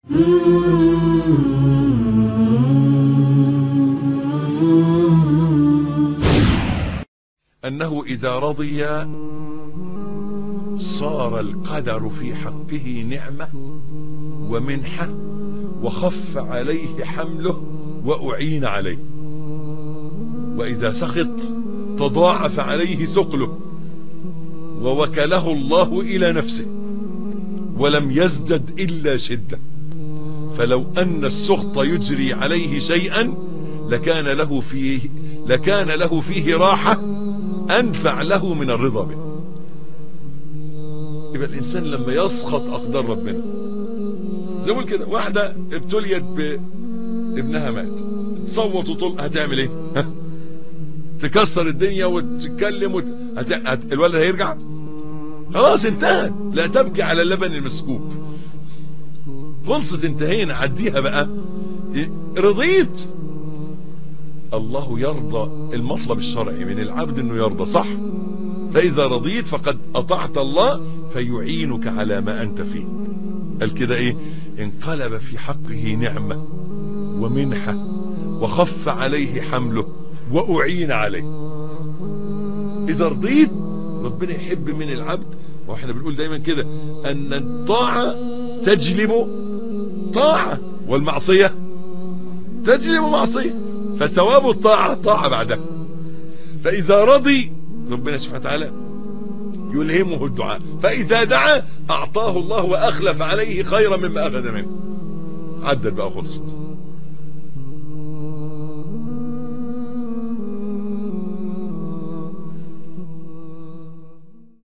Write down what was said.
أنه إذا رضي صار القدر في حقه نعمة ومنحة وخف عليه حمله وأعين عليه وإذا سخط تضاعف عليه ثقله ووكله الله إلى نفسه ولم يزدد إلا شدة فلو أن السخط يجري عليه شيئا لكان له فيه لكان له فيه راحة أنفع له من الرضا به يبقى الإنسان لما يسخط أقدار ربنا زي ما كده واحدة ابتليت بابنها مات تصوت وطول هتعمل ايه ها؟ تكسر الدنيا وتتكلم وت... هت... هت... الولد هيرجع خلاص انتهت لا تبكي على اللبن المسكوب خلصت انتهينا عديها بقى رضيت الله يرضى المطلب الشرعي من العبد انه يرضى صح فاذا رضيت فقد اطعت الله فيعينك على ما انت فيه قال كده ايه انقلب في حقه نعمة ومنحة وخف عليه حمله واعين عليه اذا رضيت ربنا يحب من العبد واحنا بنقول دايما كده ان الطاعة تجلب طاعة والمعصية تجلب معصية فثواب الطاعة طاعة بعدها فإذا رضي ربنا سبحانه وتعالى يلهمه الدعاء فإذا دعا أعطاه الله وأخلف عليه خيرا مما أخذ منه عدل بقى خلصت